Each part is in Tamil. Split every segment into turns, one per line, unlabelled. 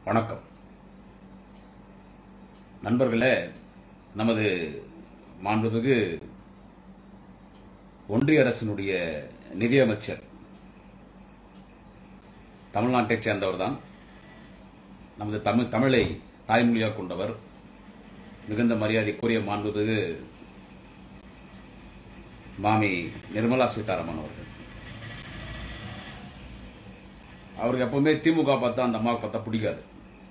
வணக்கம் நண்பர்களே நமது மாண்புமிகு ஒன்றிய அரசினுடைய நிதியமைச்சர் தமிழ்நாட்டைச் சேர்ந்தவர் தான் நமது தமிழ் தமிழை தாய்மொழியாக கொண்டவர் மிகுந்த மரியாதைக்குரிய மாண்புமிகு மாமி நிர்மலா சீதாராமன் அவர்கள் அவருக்கு எப்பவுமே திமுக பார்த்தா அந்த அம்மாவை பார்த்தா பிடிக்காது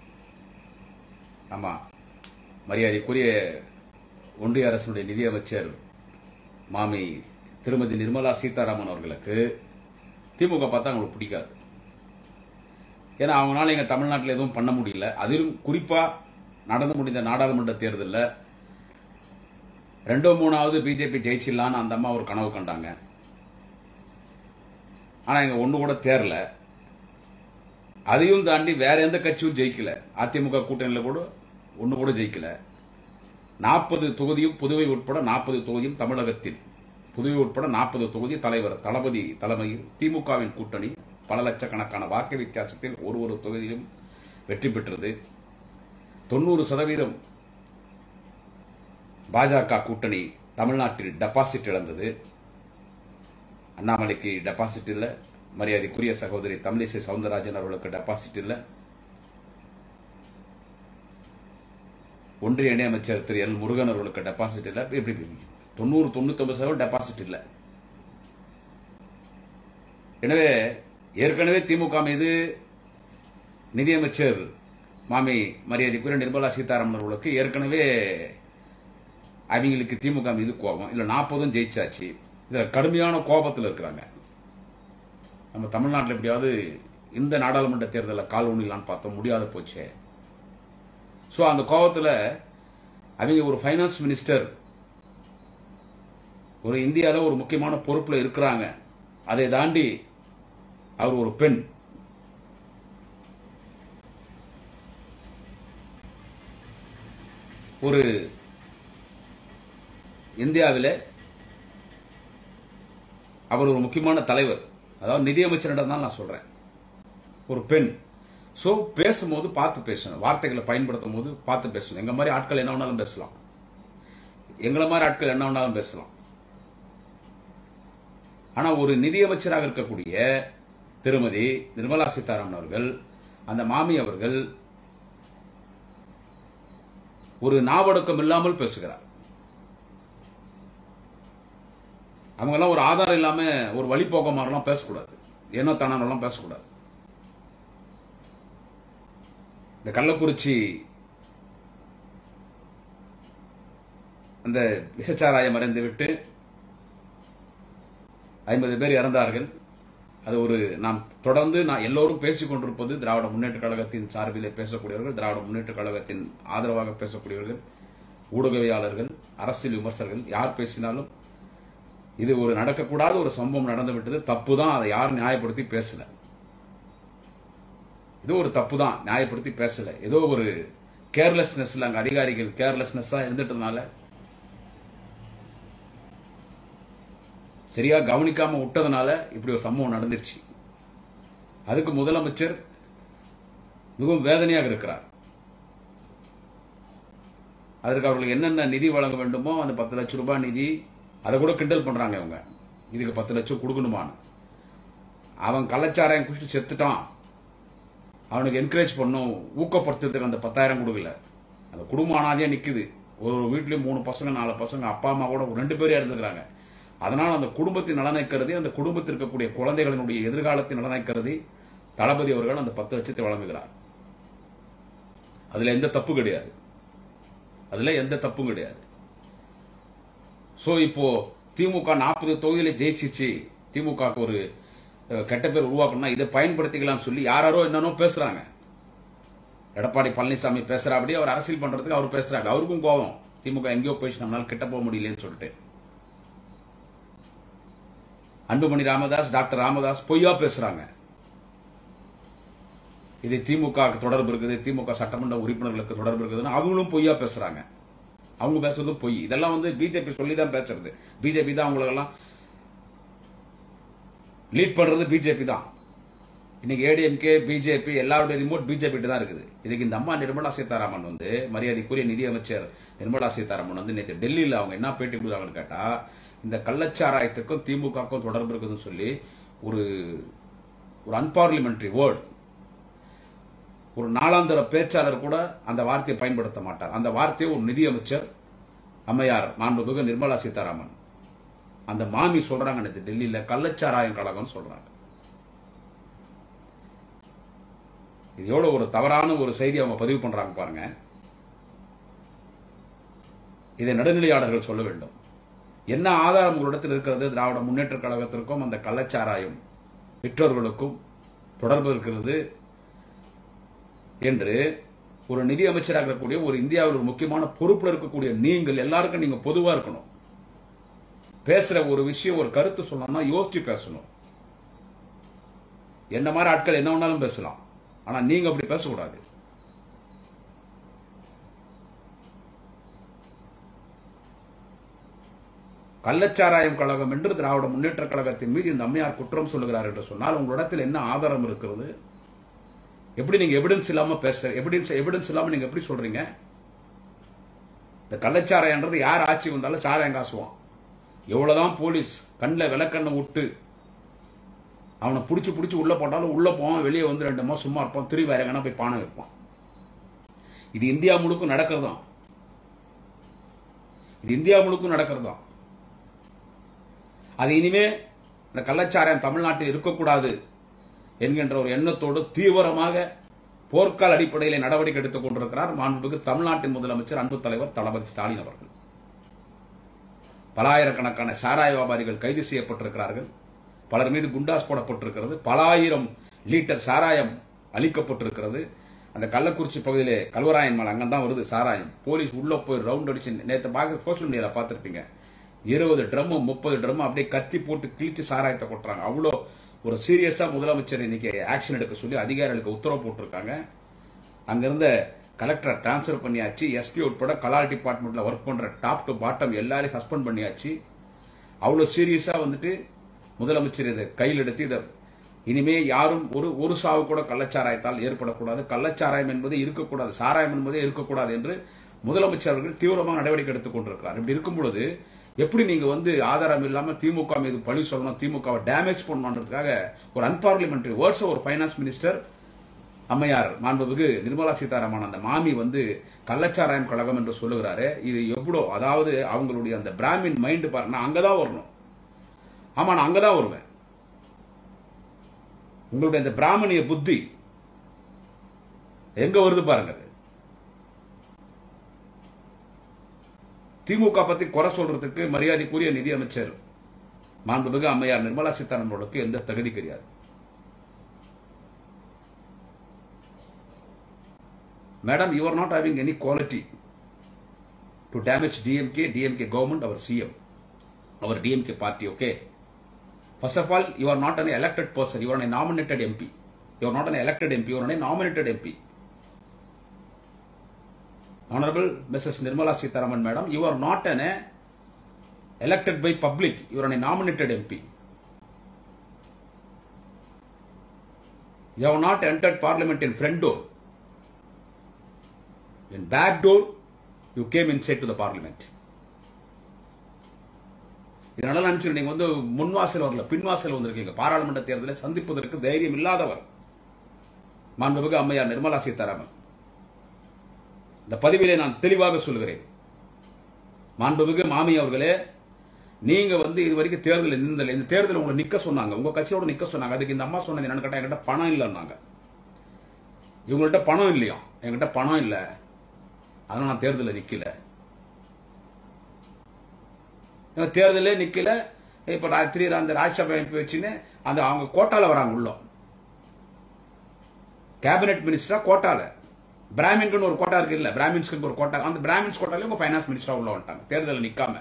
ஆமா மரியாதைக்குரிய ஒன்றிய அரசுடைய நிதியமைச்சர் மாமி திருமதி நிர்மலா சீதாராமன் அவர்களுக்கு திமுக பார்த்தா அவங்களுக்கு பிடிக்காது ஏன்னா அவங்களால எங்க தமிழ்நாட்டில் எதுவும் பண்ண முடியல அதிலும் குறிப்பா நடந்து முடிந்த நாடாளுமன்ற தேர்தலில் ரெண்டோ மூணாவது பிஜேபி ஜெயிச்சிடலான்னு அந்த அம்மா ஒரு கனவு கண்டாங்க ஆனா இங்க ஒண்ணு கூட தேரல அதையும் தாண்டி வேற எந்த கட்சியும் ஜெயிக்கல அதிமுக கூட்டணியில கூட ஒண்ணு கூட ஜெயிக்கல நாற்பது தொகுதியும் புதுவை உட்பட நாற்பது தொகுதியும் தமிழகத்தில் புதுவை உட்பட நாற்பது தொகுதி தலைவர் தளபதி தலைமையில் திமுகவின் கூட்டணி பல லட்சக்கணக்கான வாக்கு வித்தியாசத்தில் ஒரு ஒரு தொகுதியிலும் வெற்றி பெற்றது தொண்ணூறு சதவீதம் பாஜக கூட்டணி தமிழ்நாட்டில் டெபாசிட் இழந்தது அண்ணாமலைக்கு டெபாசிட் இல்லை மரியாதைக்குரிய சகோதரி தமிழிசை சவுந்தரராஜன் அவர்களுக்கு டெபாசிட் இல்லை ஒன்றிய இணையமைச்சர் திரு எல் முருகன் அவர்களுக்கு டெபாசிட் இல்லை இப்படி இப்படி தொண்ணூறு தொண்ணூத்தொன்பது சதவீதம் டெபாசிட் இல்லை எனவே ஏற்கனவே திமுக மீது நிதியமைச்சர் மாமி மரியாதைக்குரிய நிர்மலா சீதாராமன் அவர்களுக்கு ஏற்கனவே அவங்களுக்கு திமுக மீது கோபம் இல்ல நாற்பதும் ஜெயிச்சாச்சு இதுல கடுமையான கோபத்தில் இருக்கிறாங்க நம்ம தமிழ்நாட்டில் எப்படியாவது இந்த நாடாளுமன்ற தேர்தலில் கால் ஊனிலான்னு பார்த்தோம் முடியாத போச்சே ஸோ அந்த கோபத்தில் அவங்க ஒரு ஃபைனான்ஸ் மினிஸ்டர் ஒரு இந்தியாவில் ஒரு முக்கியமான பொறுப்பில் இருக்கிறாங்க அதை தாண்டி அவர் ஒரு பெண் ஒரு இந்தியாவில் அவர் ஒரு முக்கியமான தலைவர் அதாவது நிதியமைச்சரிடம் தான் நான் சொல்றேன் ஒரு பெண் ஸோ பேசும்போது பார்த்து பேசணும் வார்த்தைகளை பயன்படுத்தும் போது பார்த்து பேசணும் எங்க மாதிரி ஆட்கள் என்ன வேணாலும் பேசலாம் எங்களை மாதிரி ஆட்கள் என்ன வேணாலும் பேசலாம் ஆனா ஒரு நிதியமைச்சராக இருக்கக்கூடிய திருமதி நிர்மலா சீதாராமன் அவர்கள் அந்த மாமி அவர்கள் ஒரு நாவடக்கம் இல்லாமல் பேசுகிறார் அவங்கெல்லாம் ஒரு ஆதாரம் இல்லாம ஒரு வழிபோக்க மாதிரிலாம் பேசக்கூடாது ஏனோ தானெல்லாம் பேசக்கூடாது இந்த கள்ளக்குறிச்சி அந்த விஷச்சாராயம் மறைந்து விட்டு ஐம்பது பேர் இறந்தார்கள் அது ஒரு நாம் தொடர்ந்து நான் எல்லோரும் பேசிக் கொண்டிருப்பது திராவிட முன்னேற்ற கழகத்தின் சார்பிலே பேசக்கூடியவர்கள் திராவிட முன்னேற்ற கழகத்தின் ஆதரவாக பேசக்கூடியவர்கள் ஊடகவியாளர்கள் அரசியல் விமர்சகர்கள் யார் பேசினாலும் இது ஒரு நடக்கக்கூடாத ஒரு சம்பவம் நடந்து விட்டது தப்பு தான் அதை யாரும் நியாயப்படுத்தி பேசல இது ஒரு தப்பு தான் நியாயப்படுத்தி பேசல ஏதோ ஒரு கேர்லெஸ்னஸ்ல அங்க அதிகாரிகள் கேர்லெஸ்னஸா இருந்துட்டதுனால சரியா கவனிக்காம விட்டதுனால இப்படி ஒரு சம்பவம் நடந்துருச்சு அதுக்கு முதலமைச்சர் மிகவும் வேதனையாக இருக்கிறார் அதற்கு அவர்களுக்கு என்னென்ன நிதி வழங்க வேண்டுமோ அந்த பத்து லட்சம் ரூபாய் நிதி அதை கூட கிண்டல் பண்றாங்க இவங்க இதுக்கு பத்து லட்சம் கொடுக்கணுமான்னு அவன் கள்ளச்சாராயம் குடிச்சிட்டு செத்துட்டான் அவனுக்கு என்கரேஜ் பண்ணும் ஊக்கப்படுத்துறதுக்கு அந்த பத்தாயிரம் கொடுக்கல அந்த குடும்பம் அனாதையா நிக்குது ஒரு ஒரு வீட்லயும் மூணு பசங்க நாலு பசங்க அப்பா அம்மா கூட ரெண்டு பேரும் இறந்துக்கிறாங்க அதனால் அந்த குடும்பத்தின் நலனை கருதி அந்த குடும்பத்தில் இருக்கக்கூடிய குழந்தைகளினுடைய எதிர்காலத்தின் நலனை கருதி தளபதி அவர்கள் அந்த பத்து லட்சத்தை வழங்குகிறார் அதுல எந்த தப்பு கிடையாது அதுல எந்த தப்பும் கிடையாது சோ இப்போ திமுக நாற்பது தொகுதியில ஜெயிச்சிச்சு திமுக ஒரு அஹ், கெட்ட பேர் உருவாக்கணும்னா இதை பயன்படுத்திக்கலாம்னு சொல்லி யாராரோ என்னன்னோ பேசுறாங்க எடப்பாடி பழனிசாமி பேசுறாப்படி அவர் அரசியல் பண்றதுக்கு அவர் பேசுறாங்க அவருக்கும் கோபம் திமுக எங்கேயோ போயிடுச்சு நம்மளால கிட்ட போக முடியலன்னு சொல்லிட்டு அன்புமணி ராமதாஸ் டாக்டர் ராமதாஸ் பொய்யா பேசுறாங்க இது திமுக க்கு தொடர்பு இருக்குது திமுக சட்டமன்ற உறுப்பினர்களுக்கு தொடர்பு இருக்குதுன்னு அவங்களும் பொய்யா பேசுறாங்க அவங்க பேசுறது பொய் இதெல்லாம் வந்து பிஜேபி சொல்லி தான் பேசுறது பிஜேபி தான் அவங்களுக்கெல்லாம் லீட் பண்றது பிஜேபி தான் இன்னைக்கு ஏடிஎம்கே பிஜேபி எல்லாருடைய ரிமோட் பிஜேபி தான் இருக்குது இதுக்கு இந்த அம்மா நிர்மலா சீதாராமன் வந்து மரியாதைக்குரிய நிதியமைச்சர் நிர்மலா சீதாராமன் வந்து நேற்று டெல்லியில் அவங்க என்ன பேட்டி கொடுத்தாங்கன்னு கேட்டா இந்த கள்ளச்சாராயத்துக்கும் திமுகவுக்கும் தொடர்பு இருக்குதுன்னு சொல்லி ஒரு ஒரு அன்பார்லிமெண்டரி வேர்டு ஒரு நாளாந்திர பேச்சாளர் கூட அந்த வார்த்தையை பயன்படுத்த மாட்டார் அந்த வார்த்தையை ஒரு நிதியமைச்சர் அம்மையார் மாண்புமிகு நிர்மலா சீதாராமன் அந்த மாமி சொல்றாங்க நேத்து டெல்லியில கள்ளச்சாராயம் கழகம் சொல்றாங்க இது எவ்வளவு ஒரு தவறான ஒரு செய்தி அவங்க பதிவு பண்றாங்க பாருங்க இதை நடுநிலையாளர்கள் சொல்ல வேண்டும் என்ன ஆதாரம் உங்களிடத்தில் இருக்கிறது திராவிட முன்னேற்ற கழகத்திற்கும் அந்த கள்ளச்சாராயம் பெற்றோர்களுக்கும் தொடர்பு இருக்கிறது என்று ஒரு நிதி அமைச்சராக இருக்கக்கூடிய ஒரு இந்தியாவில் ஒரு முக்கியமான பொறுப்பில் இருக்கக்கூடிய நீங்கள் எல்லாருக்கும் நீங்க பொதுவா இருக்கணும் பேசுற ஒரு விஷயம் ஒரு கருத்து சொல்லணும்னா யோசிச்சு பேசணும் என்ன மாதிரி ஆட்கள் என்ன வேணாலும் பேசலாம் ஆனா நீங்க அப்படி பேசக்கூடாது கள்ளச்சாராயம் கழகம் என்று திராவிட முன்னேற்ற கழகத்தின் மீது இந்த அம்மையார் குற்றம் சொல்லுகிறார் என்று சொன்னால் உங்களிடத்தில் என்ன ஆதாரம் இருக்கிறது எப்படி நீங்க எவிடன்ஸ் இல்லாம பேச எவிடன்ஸ் எவிடன்ஸ் இல்லாம நீங்க எப்படி சொல்றீங்க இந்த கள்ளச்சாராயன்றது யார் ஆட்சி வந்தாலும் சாராயம் காசுவான் எவ்வளவுதான் போலீஸ் கண்ணில் விளக்கண்ணை விட்டு அவனை பிடிச்சி பிடிச்சி உள்ள போட்டாலும் உள்ள போவான் வெளியே வந்து ரெண்டு மாதம் சும்மா இருப்பான் திரும்பி வேற எங்கன்னா போய் பானை வைப்பான் இது இந்தியா முழுக்கும் நடக்கிறதாம் இது இந்தியா முழுக்கும் நடக்கிறதாம் அது இனிமே இந்த கள்ளச்சாராயம் தமிழ்நாட்டில் இருக்கக்கூடாது என்கின்ற ஒரு எண்ணத்தோடு தீவிரமாக போர்க்கால அடிப்படையில் நடவடிக்கை எடுத்துக் கொண்டிருக்கிறார் மாண்புமிகு தமிழ்நாட்டின் முதலமைச்சர் அன்பு தலைவர் தளபதி ஸ்டாலின் அவர்கள் பலாயிரக்கணக்கான சாராய வியாபாரிகள் கைது செய்யப்பட்டிருக்கிறார்கள் பலர் மீது குண்டாஸ் போடப்பட்டிருக்கிறது பல ஆயிரம் லிட்டர் சாராயம் அளிக்கப்பட்டிருக்கிறது அந்த கள்ளக்குறிச்சி பகுதியிலே கல்வராயன் மலை அங்கதான் வருது சாராயம் போலீஸ் உள்ள போய் ரவுண்ட் அடிச்சு நேற்று பார்க்க சோசியல் மீடியால பார்த்திருப்பீங்க இருபது ட்ரம் முப்பது ட்ரம் அப்படியே கத்தி போட்டு கிழிச்சு சாராயத்தை கொட்டுறாங்க அவ்வளோ ஒரு சீரியஸா முதலமைச்சர் இன்னைக்கு ஆக்ஷன் எடுக்க சொல்லி அதிகாரிகளுக்கு உத்தரவு போட்டிருக்காங்க அங்கிருந்த கலெக்டரை டிரான்ஸ்ஃபர் பண்ணியாச்சு எஸ்பி உட்பட கலால் டிபார்ட்மெண்ட்ல ஒர்க் பண்ற டாப் டு பாட்டம் எல்லாரையும் சஸ்பெண்ட் பண்ணியாச்சு அவ்வளோ சீரியஸா வந்துட்டு முதலமைச்சர் இதை கையில் எடுத்து இதை இனிமே யாரும் ஒரு ஒரு சாவு கூட கள்ளச்சாராயத்தால் ஏற்படக்கூடாது கள்ளச்சாராயம் என்பது இருக்கக்கூடாது சாராயம் என்பதே இருக்கக்கூடாது என்று முதலமைச்சர் அவர்கள் தீவிரமாக நடவடிக்கை எடுத்துக் கொண்டிருக்கிறார் இப்படி இருக்கும் பொழுது எப்படி நீங்க வந்து ஆதாரம் இல்லாம திமுக மீது பழி சொல்லணும் திமுகவை டேமேஜ் பண்ணணுன்றதுக்காக ஒரு அன்பார்லிமெண்டரி வேர்ட்ஸ் ஒரு ஃபைனான்ஸ் மினிஸ்டர் அம்மையார் மாண்புமிகு நிர்மலா சீதாராமன் அந்த மாமி வந்து கள்ளச்சாராயம் கழகம் என்று சொல்லுகிறாரு இது எவ்வளோ அதாவது அவங்களுடைய அந்த பிராமின் மைண்ட் பாருங்க நான் அங்கதான் வரணும் ஆமா நான் அங்கதான் வருவேன் உங்களுடைய அந்த பிராமணிய புத்தி எங்க வருது பாருங்க அது திமுக பத்தி குறை சொல்றதுக்கு மரியாதைக்குரிய நிதியமைச்சர் மாண்புமிகு அம்மையார் நிர்மலா சீதாராமனுக்கு எந்த தகுதி கிடையாது Madam, you are not having any quality to damage DMK, DMK government, our CM, our DMK party, okay? First of all, you are not an elected person, you are a nominated MP. You are not an elected MP, you are a nominated MP. Honorable Mrs. Nirmala Sitaraman, madam, you are not an uh, elected by public, you are a nominated MP. You have not entered parliament in front door. In back door, you came inside to the parliament. இதனால நினைச்சு நீங்க வந்து முன்வாசல் வரல பின்வாசல் வந்திருக்கீங்க பாராளுமன்ற தேர்தலை சந்திப்பதற்கு தைரியம் இல்லாதவர் மாண்புமிகு அம்மையார் நிர்மலா சீதாராமன் இந்த பதிவிலே நான் தெளிவாக சொல்கிறேன் மாண்புமிகு மாமி அவர்களே நீங்க வந்து இது வரைக்கும் தேர்தலில் நின்றல இந்த தேர்தல் உங்களை நிக்க சொன்னாங்க உங்க கட்சியோட நிக்க சொன்னாங்க அதுக்கு இந்த அம்மா சொன்னது என்னன்னு கேட்டா என்கிட்ட பணம் இல்லைன்னாங்க இவங்கள்ட்ட பணம் இல்லையா என்கிட்ட பணம் இல்லை அதனால நான் தேர்தலில் நிக்கல தேர்தலே நிக்கல இப்ப ராத்திரி அந்த ராஜ்யசபா எம்பி வச்சுன்னு அந்த அவங்க கோட்டால வராங்க உள்ள கேபினெட் மினிஸ்டரா கோட்டால பிராமின்க்கு ஒரு கோட்டா இருக்கு இல்ல பிராமின்ஸ்க்கு ஒரு கோட்டா அந்த பிராமின்ஸ் கோட்டால உங்க ஃபைனான்ஸ் மினிஸ்டரா உள்ள வந்துட்டாங்க தேர்தலில் நிக்காம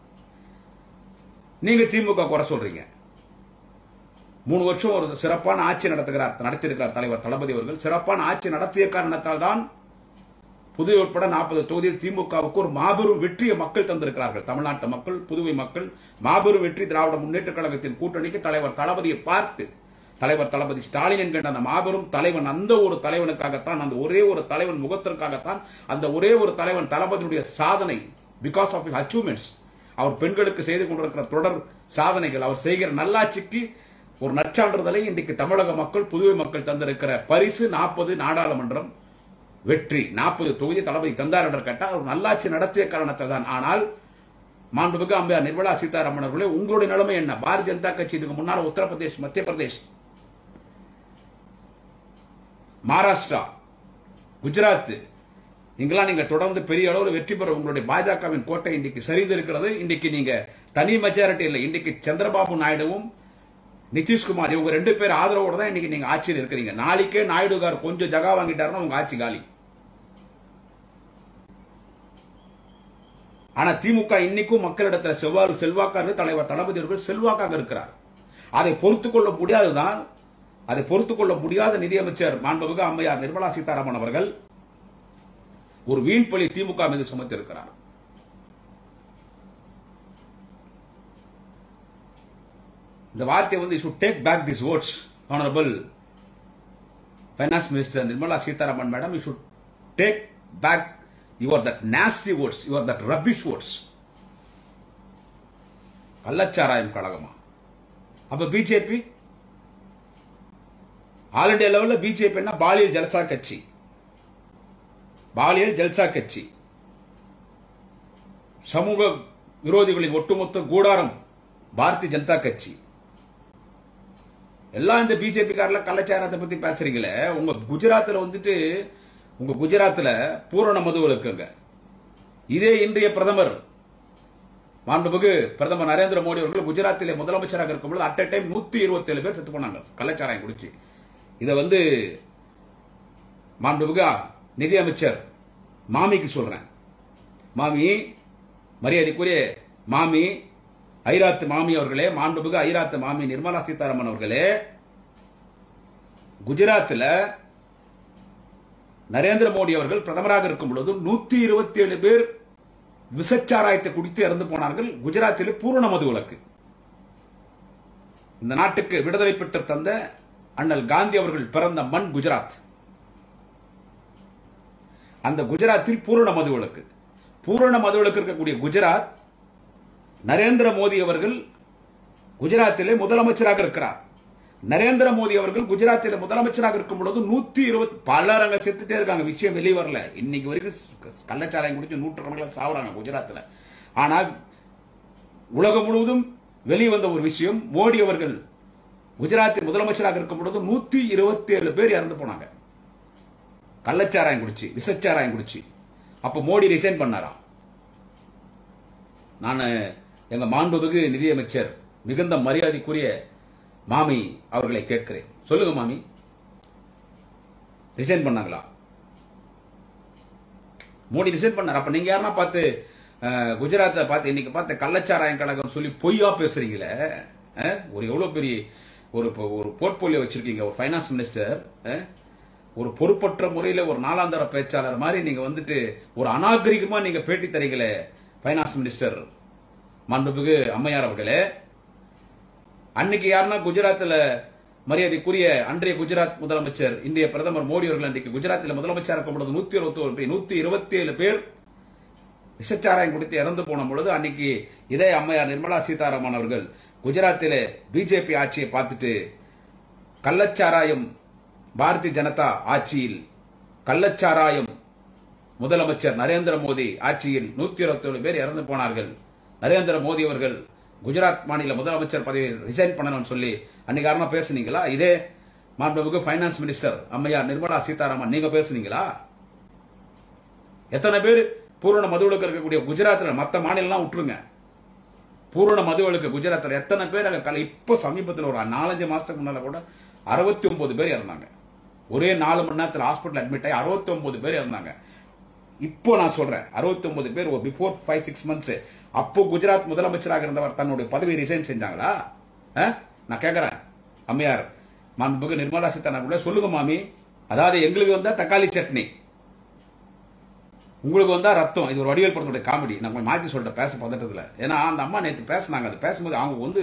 நீங்க திமுக குறை சொல்றீங்க மூணு வருஷம் ஒரு சிறப்பான ஆட்சி நடத்துகிறார் நடத்தியிருக்கிறார் தலைவர் தளபதி அவர்கள் சிறப்பான ஆட்சி நடத்திய காரணத்தால் தான் புதுவை உட்பட நாற்பது தொகுதியில் திமுகவுக்கு ஒரு மாபெரும் வெற்றியை மக்கள் தந்திருக்கிறார்கள் தமிழ்நாட்டு மக்கள் புதுவை மக்கள் மாபெரும் வெற்றி திராவிட முன்னேற்ற கழகத்தின் கூட்டணிக்கு தலைவர் தளபதியை பார்த்து தலைவர் தளபதி ஸ்டாலின் என்கின்ற அந்த மாபெரும் தலைவன் அந்த ஒரு தலைவனுக்காகத்தான் அந்த ஒரே ஒரு தலைவன் முகத்திற்காகத்தான் அந்த ஒரே ஒரு தலைவன் தளபதியுடைய சாதனை பிகாஸ் ஆஃப் his அச்சீவ்மெண்ட்ஸ் அவர் பெண்களுக்கு செய்து கொண்டிருக்கிற தொடர் சாதனைகள் அவர் செய்கிற நல்லாட்சிக்கு ஒரு நற்சான்றிதழை இன்றைக்கு தமிழக மக்கள் புதுவை மக்கள் தந்திருக்கிற பரிசு நாற்பது நாடாளுமன்றம் வெற்றி நாற்பது தொகுதி தளபதி தந்தார் என்று கேட்டால் அவர் நல்லாட்சி நடத்திய காரணத்தால் தான் ஆனால் மாண்புமிகு அம்பையார் நிர்மலா சீதாராமன் அவர்களே உங்களுடைய நிலைமை என்ன பாரதிய ஜனதா கட்சி இதுக்கு முன்னால் உத்தரப்பிரதேஷ் மத்திய பிரதேஷ் மகாராஷ்டிரா குஜராத் இங்கெல்லாம் நீங்க தொடர்ந்து பெரிய அளவில் வெற்றி பெற உங்களுடைய பாஜகவின் கோட்டை இன்றைக்கு சரிந்து இருக்கிறது இன்றைக்கு நீங்க தனி மெஜாரிட்டி இல்லை இன்றைக்கு சந்திரபாபு நாயுடுவும் நிதிஷ்குமார் இவங்க ரெண்டு பேர் ஆதரவோட தான் இன்னைக்கு நீங்க ஆட்சியில் இருக்கிறீங்க நாளைக்கே நாயுடுகார் கொஞ்சம் ஜகா வாங்கிட்டாருன்னா உங்க ஆட்சி காலி ஆனா திமுக இன்னைக்கும் மக்களிடத்தில் செவ்வாறு செல்வாக்காக தலைவர் தளபதி அவர்கள் செல்வாக்காக இருக்கிறார் அதை பொறுத்துக் கொள்ள முடியாதுதான் அதை பொறுத்துக் கொள்ள முடியாத நிதியமைச்சர் மாண்புமிகு அம்மையார் நிர்மலா சீதாராமன் அவர்கள் ஒரு வீண்பழி திமுக மீது சுமத்திருக்கிறார் இந்த வார்த்தை வந்து should take back this words honourable finance minister Nirmala Sitharaman madam you should take back your that nasty words your that rubbish words கள்ளச்சாராயம் கழகமா அப்ப பிஜேபி ஆல் இண்டியா லெவலில் பிஜேபின்னா பாலியல் ஜல்சா கட்சி பாலியல் ஜல்சா கட்சி சமூக விரோதிகளின் ஒட்டுமொத்த கூடாரம் பாரதிய ஜனதா கட்சி எல்லாம் இந்த பிஜேபி காரில் கள்ளச்சாரத்தை பத்தி பேசுறீங்களே உங்க குஜராத்தில் வந்துட்டு உங்க குஜராத்தில் பூரண மது இருக்குங்க இதே இன்றைய பிரதமர் மாண்புமிகு பிரதமர் நரேந்திர மோடி அவர்கள் குஜராத்திலே முதலமைச்சராக இருக்கும்போது அட் டைம் நூத்தி இருபத்தி ஏழு பேர் செத்து போனாங்க கள்ளச்சாராயம் குடிச்சு இதை வந்து மாண்புமிகு நிதி அமைச்சர் மாமிக்கு சொல்றேன் மாமி மரியாதைக்குரிய மாமி ஐராத்து மாமி அவர்களே மாண்புமிகு ஐராத்து மாமி நிர்மலா சீதாராமன் அவர்களே குஜராத்தில் நரேந்திர மோடி அவர்கள் பிரதமராக இருக்கும் பொழுது நூத்தி இருபத்தி ஏழு பேர் விசச்சாராயத்தை குடித்து இறந்து போனார்கள் குஜராத்தில் பூரண மது விலக்கு இந்த நாட்டுக்கு விடுதலை பெற்று தந்த அண்ணல் காந்தி அவர்கள் பிறந்த மண் குஜராத் அந்த குஜராத்தில் பூரண மது விலக்கு பூரண மது விலக்கு இருக்கக்கூடிய குஜராத் நரேந்திர மோடி அவர்கள் குஜராத்திலே முதலமைச்சராக இருக்கிறார் நரேந்திர மோடி அவர்கள் குஜராத்தில் முதலமைச்சராக இருக்கும் பொழுது நூத்தி இருபது பலர் அங்க செத்துட்டே இருக்காங்க விஷயம் வெளியே வரல இன்னைக்கு வரைக்கும் கள்ளச்சாராயம் குடிச்சு நூற்றுக்கணக்கில் சாவுறாங்க குஜராத்தில் ஆனால் உலகம் முழுவதும் வெளிவந்த ஒரு விஷயம் மோடி அவர்கள் குஜராத்தில் முதலமைச்சராக இருக்கும் பொழுது நூத்தி இருபத்தி ஏழு பேர் இறந்து போனாங்க கள்ளச்சாராயம் குடிச்சு விசச்சாராயம் குடிச்சு அப்ப மோடி ரிசைன் பண்ணாரா நான் எங்க மாண்புமிகு நிதியமைச்சர் மிகுந்த மரியாதைக்குரிய மாமி அவர்களை கேட்கிறேன் சொல்லுங்க மாமி ரிசைன் பண்ணாங்களா மோடி ரிசைன் பண்ணார் அப்ப நீங்க யாருன்னா பார்த்து அஹ், குஜராத்தை பார்த்து இன்னைக்கு பார்த்து கள்ளச்சாராயம் கழகம் சொல்லி பொய்யா பேசுறீங்களே அஹ், ஒரு எவ்வளவு பெரிய ஒரு பொ- ஒரு போர்ட்போலியோ வச்சிருக்கீங்க ஒரு ஃபைனான்ஸ் மினிஸ்டர் அஹ், ஒரு பொறுப்பற்ற முறையில் ஒரு நாலாந்தர பேச்சாளர் மாதிரி நீங்க வந்துட்டு ஒரு அநாகரிகமா நீங்க பேட்டி தரீங்களே ஃபைனான்ஸ் மினிஸ்டர் மாண்புமிகு அம்மையார் அவர்களே அன்னைக்கு யாருன்னா குஜராத்தில் மரியாதைக்குரிய அன்றைய குஜராத் முதலமைச்சர் இந்திய பிரதமர் மோடி அவர்கள் அன்றைக்கு குஜராத்தில் முதலமைச்சர் இருக்கும் பொழுது நூத்தி இருபத்தி ஒரு பேர் நூத்தி இருபத்தி ஏழு பேர் விஷச்சாராயம் குடித்து இறந்து போன பொழுது அன்னைக்கு இதே அம்மையார் நிர்மலா சீதாராமன் அவர்கள் குஜராத்திலே பிஜேபி ஆட்சியை பார்த்துட்டு கள்ளச்சாராயம் பாரதிய ஜனதா ஆட்சியில் கள்ளச்சாராயம் முதலமைச்சர் நரேந்திர மோடி ஆட்சியில் நூத்தி இருபத்தி ஏழு பேர் இறந்து போனார்கள் நரேந்திர மோடி அவர்கள் குஜராத் மாநில முதலமைச்சர் பதவியை ரிசைன் பண்ணணும்னு சொல்லி அன்னைக்கு யாருமா பேசுனீங்களா இதே மாண்புமிகு ஃபைனான்ஸ் மினிஸ்டர் அம்மையார் நிர்மலா சீதாராமன் நீங்க பேசுனீங்களா எத்தனை பேர் பூரண மதுவிலக்கு இருக்கக்கூடிய குஜராத்தில் மற்ற மாநிலம்லாம் விட்டுருங்க பூரண மதுவிலக்கு குஜராத்தில் எத்தனை பேர் அங்க கல இப்போ சமீபத்தில் ஒரு நாலஞ்சு மாசத்துக்கு முன்னால கூட அறுபத்தி ஒன்பது பேர் இறந்தாங்க ஒரே நாலு மணி நேரத்தில் ஹாஸ்பிட்டல் அட்மிட் ஆகி அறுபத்தி ஒன்பது பேர் இறந்தாங்க இப்போ நான் சொல்றேன் 69 பேர் ஒரு பிஃபோர் ஃபைவ் சிக்ஸ் மந்த்ஸ் அப்போ குஜராத் முதலமைச்சராக இருந்தவர் தன்னுடைய பதவி ரிசைன் செஞ்சாங்களா ஆ? நான் கேட்கறேன் அம்மையார் மாண்புமிகு நிர்மலா சீதாராமன் சொல்லுங்க மாமி அதாவது எங்களுக்கு வந்தா தக்காளி சட்னி உங்களுக்கு வந்தா ரத்தம் இது ஒரு வடிவேல் படத்துடைய காமெடி நான் கொஞ்சம் மாற்றி சொல்லிட்டேன் பேச பதட்டத்தில் ஏன்னா அந்த அம்மா நேற்று பேசினாங்க அது பேசும்போது அவங்க வந்து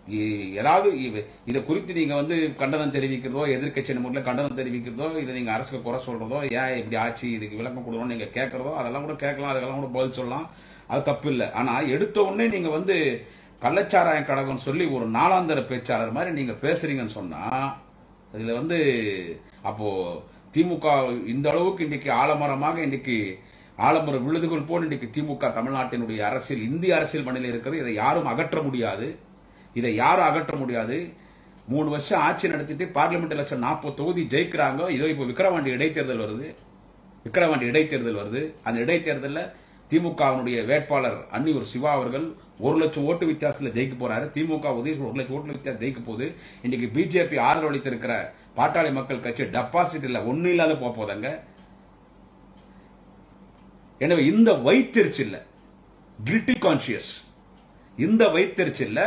இ- ஏதாவது இ- இதை குறித்து நீங்க வந்து கண்டனம் தெரிவிக்கிறதோ எதிர்க்கட்சி முறையில் கண்டனம் தெரிவிக்கிறதோ இதை நீங்க அரசுக்கு குறை சொல்றதோ ஏன் இப்படி ஆச்சு இதுக்கு விளக்கம் கொடுக்கணும் நீங்க கேட்கறதோ அதெல்லாம் கூட கேட்கலாம் அதுக்கெல்லாம் கூட பதில் சொல்லலாம் அது தப்பு இல்லை ஆனா எடுத்த உடனே நீங்க வந்து கள்ளச்சாராயம் கழகம் சொல்லி ஒரு நாளாந்தர பேச்சாளர் மாதிரி நீங்க பேசுறீங்கன்னு சொன்னா இதுல வந்து அப்போ திமுக இந்த அளவுக்கு இன்னைக்கு ஆலமரமாக இன்னைக்கு ஆலமர விழுதுகள் போல் இன்னைக்கு திமுக தமிழ்நாட்டினுடைய அரசியல் இந்திய அரசியல் மண்ணில் இருக்கிறது இதை யாரும் அகற்ற முடியாது இதை யாரும் அகற்ற முடியாது மூணு வருஷம் ஆட்சி நடத்திட்டு பார்லிமெண்ட் எலெக்ஷன் நாற்பது தொகுதி ஜெயிக்கிறாங்க இதோ இப்போ விக்கிரவாண்டி இடைத்தேர்தல் வருது விக்கிரவாண்டி இடைத்தேர்தல் வருது அந்த இடைத்தேர்தலில் திமுகவினுடைய வேட்பாளர் அன்னியூர் சிவா அவர்கள் ஒரு லட்சம் ஓட்டு வித்தியாசத்தில் ஜெயிக்க போறாரு திமுக உதவி ஒரு லட்சம் ஓட்டு வித்தியாசம் ஜெயிக்க போகுது இன்னைக்கு பிஜேபி ஆதரவு அளித்திருக்கிற பாட்டாளி மக்கள் கட்சி டெபாசிட் இல்ல ஒண்ணு இல்லாத போக போதாங்க எனவே இந்த வைத்தெரிச்சல்ல கில்ட்டி கான்சியஸ் இந்த வைத்தெரிச்சல்ல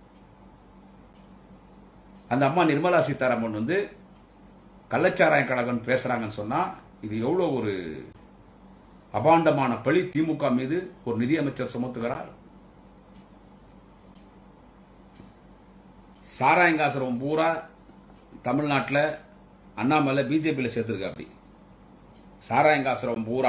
அந்த அம்மா நிர்மலா சீதாராமன் வந்து கள்ளச்சாராய கழகம் பேசுறாங்கன்னு சொன்னா இது எவ்வளவு ஒரு அபாண்டமான பழி திமுக மீது ஒரு நிதியமைச்சர் சுமத்துகிறார் சாராயங்காசரம் பூரா தமிழ்நாட்டில் அண்ணாமலை பிஜேபியில் சேர்த்துருக்க அப்படி சாராயங்காசரம் பூரா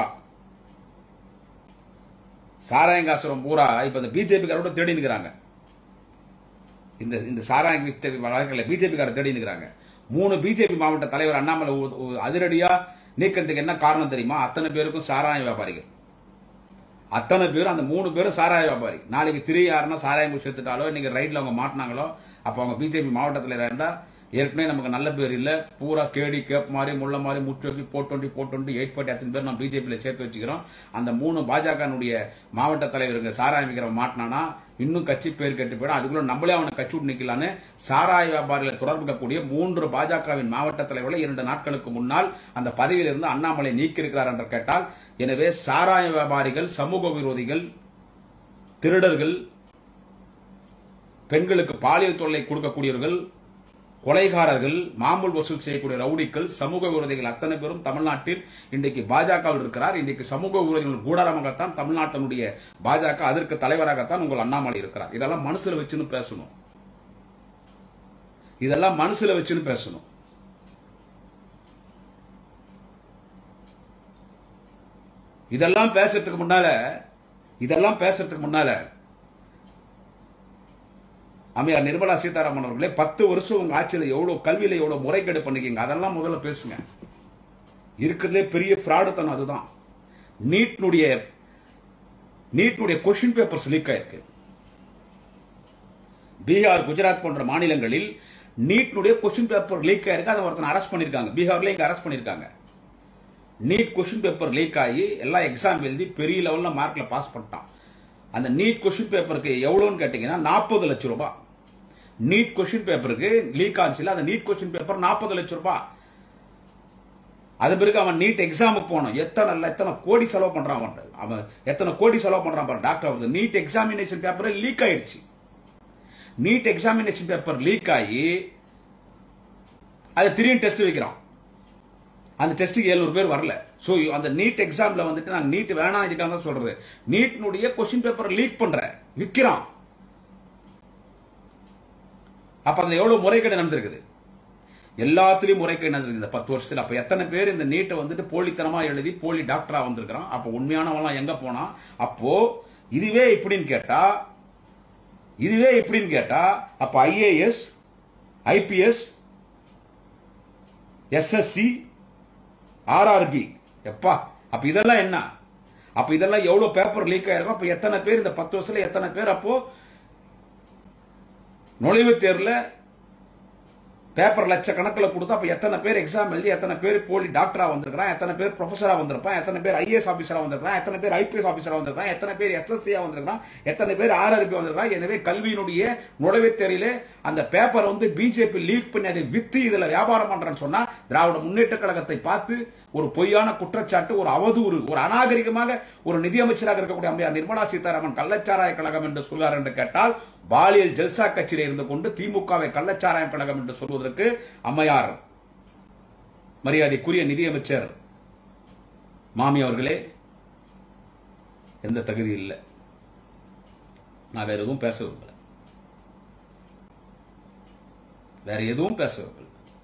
சாராயங்காசரம் பூரா இப்ப இந்த பிஜேபிக்காரோட தேடி நிற்கிறாங்க இந்த இந்த சாராய வித்த வழக்கில் பிஜேபிக்கார தேடி நிற்கிறாங்க மூணு பிஜேபி மாவட்ட தலைவர் அண்ணாமலை உ- உ- அதிரடியா நீக்கிறதுக்கு என்ன காரணம் தெரியுமா அத்தனை பேருக்கும் சாராய வியாபாரிகள் அத்தனை பேரும் அந்த மூணு பேரும் சாராய வியாபாரி நாளைக்கு திரு யாருன்னா சாராயம் குடிச்சு எடுத்துட்டாலோ இன்னைக்கு ரைட்ல அவங்க மாட்டினாங்களோ அப்போ அவங்க பிஜேபி மாவட்ட தலைவராக இருந்தா ஏற்கனவே நமக்கு நல்ல பேர் இல்ல பூரா கேடி கேப் மாதிரி முள்ள மாதிரி முச்சோக்கி four twenty four twenty eight forty அத்தனை பேர் நம்ம பிஜேபியில் சேர்த்து வச்சுக்கிறோம் அந்த மூணு பாஜகனுடைய மாவட்ட தலைவருங்க சாராயம் விற்கிறவன் மாட்டினானா இன்னும் கட்சி பேர் கெட்டு போயிடும் அதுக்குள்ள நம்மளே அவனை கட்சி விட்டு நிக்கலான்னு சாராய வியாபாரிகளை தொடர்புக்கூடிய மூன்று பாஜகவின் மாவட்ட தலைவர்களை இரண்டு நாட்களுக்கு முன்னால் அந்த பதவியிலிருந்து அண்ணாமலை நீக்கியிருக்கிறார் என்று கேட்டால் எனவே சாராய வியாபாரிகள் சமூக விரோதிகள் திருடர்கள் பெண்களுக்கு பாலியல் தொல்லை கொடுக்கக்கூடியவர்கள் கொலைகாரர்கள் மாமூல் வசூல் செய்யக்கூடிய ரவுடிகள் சமூக விரோதிகள் அத்தனை பேரும் தமிழ்நாட்டில் இன்றைக்கு பாஜகவில் இருக்கிறார் இன்றைக்கு சமூக விரோதிகள் கூடாரமாகத்தான் தமிழ்நாட்டினுடைய பாஜக அதற்கு தலைவராகத்தான் உங்கள் அண்ணாமலை இருக்கிறார் இதெல்லாம் மனசுல வச்சுன்னு பேசணும் இதெல்லாம் மனசுல வச்சுன்னு பேசணும் இதெல்லாம் பேசுறதுக்கு முன்னால இதெல்லாம் பேசுறதுக்கு முன்னால அம்மையார் நிர்மலா சீதாராமன் அவர்களே பத்து வருஷம் உங்க ஆட்சியில் எவ்வளவு கல்வியில எவ்வளவு முறைகேடு பண்ணிக்கீங்க அதெல்லாம் முதல்ல பேசுங்க இருக்கிறதுலே பெரிய ஃப்ராடுத்தனம் அதுதான் நீட்னுடைய நீட்னுடைய கொஸ்டின் பேப்பர்ஸ் லீக் ஆயிருக்கு பீகார் குஜராத் போன்ற மாநிலங்களில் நீட்னுடைய கொஸ்டின் பேப்பர் லீக் ஆயிருக்கு அதை ஒருத்தனை அரெஸ்ட் பண்ணிருக்காங்க பீகார்ல இங்க அரெஸ்ட் பண்ணிருக்காங்க நீட் கொஸ்டின் பேப்பர் லீக் ஆகி எல்லாம் எக்ஸாம் எழுதி பெரிய லெவல்ல மார்க்ல பாஸ் பண்ணிட்டான் அந்த நீட் கொஸ்டின் பேப்பருக்கு எவ்வளவுன்னு கேட்டீங்கன்னா நாற்பது லட்சம் ரூபாய் நீட் கொஸ்டின் பேப்பருக்கு லீக் ஆச்சுல அந்த நீட் கொஸ்டின் பேப்பர் நாற்பது லட்சம் ரூபாய் அது பிறகு அவன் நீட் எக்ஸாமுக்கு போனோம் எத்தனை இல்ல, எத்தனை கோடி செலவு பண்றான் அவன் அவன் எத்தனை கோடி செலவு பண்றான் பாரு டாக்டர் வந்து நீட் எக்ஸாமினேஷன் பேப்பர் லீக் ஆயிடுச்சு நீட் எக்ஸாமினேஷன் பேப்பர் லீக் ஆகி அது திரும்பி டெஸ்ட் வைக்கிறான் அந்த டெஸ்ட்டுக்கு 700 பேர் வரல சோ அந்த நீட் எக்ஸாம்ல வந்துட்டு நான் நீட் வேணாம் இதுக்காக தான் சொல்றது நீட்னுடைய கொஸ்டின் பேப்பர் லீக் பண்ற விக்கிறான் அப்ப அதுல எவ்வளவு முறைகேடு நடந்திருக்குது எல்லாத்துலயும் முறைகேடு நடந்திருக்கு இந்த பத்து வருஷத்துல அப்ப எத்தனை பேர் இந்த நீட்டை வந்துட்டு போலித்தனமா எழுதி போலி டாக்டரா வந்திருக்கிறான் அப்ப உண்மையானவன் எங்க போனா அப்போ இதுவே இப்படின்னு கேட்டா இதுவே இப்படின்னு கேட்டா அப்ப ஐஏஎஸ் ஐபிஎஸ் எஸ்எஸ்சி ஆர்ஆர்பி எப்பா அப்ப இதெல்லாம் என்ன அப்ப இதெல்லாம் எவ்வளவு பேப்பர் லீக் ஆயிருக்கும் அப்ப எத்தனை பேர் இந்த பத்து வருஷத்துல எத்தனை பேர் அப்போ நுழைவுத் தேர்வுல பேப்பர் லட்சக்கணக்கில் கொடுத்தா அப்ப எத்தனை பேர் எக்ஸாம் எழுதி எத்தனை பேர் போலி டாக்டரா வந்திருக்கிறான் எத்தனை பேர் ப்ரொஃபஸரா வந்திருப்பான் எத்தனை பேர் ஐஏஎஸ் ஆபீசரா வந்திருக்கான் எத்தனை பேர் ஐபிஎஸ் ஆபீசரா வந்திருக்கான் எத்தனை பேர் எஸ்எஸ்சியா வந்திருக்கான் எத்தனை பேர் ஆர்ஆர்பி வந்திருக்கான் எனவே கல்வியினுடைய நுழைவுத் தேர்விலே அந்த பேப்பர் வந்து பிஜேபி லீக் பண்ணி அதை வித்து இதுல வியாபாரம் பண்றேன்னு சொன்னா திராவிட முன்னேற்ற கழகத்தை பார்த்து ஒரு பொய்யான குற்றச்சாட்டு ஒரு அவதூறு ஒரு அநாகரிகமாக ஒரு நிதியமைச்சராக இருக்கக்கூடிய அம்மையார் நிர்மலா சீதாராமன் கள்ளச்சாராய கழகம் என்று சொல்வார் என்று கேட்டால் பாலியல் ஜல்சா கட்சியில் இருந்து கொண்டு திமுகவை கள்ளச்சாராய கழகம் என்று சொல்வதற்கு அம்மையார் மரியாதைக்குரிய நிதியமைச்சர் மாமி அவர்களே எந்த தகுதி இல்லை நான் வேற எதுவும் பேச விரும்பல வேற எதுவும் பேசவில்லை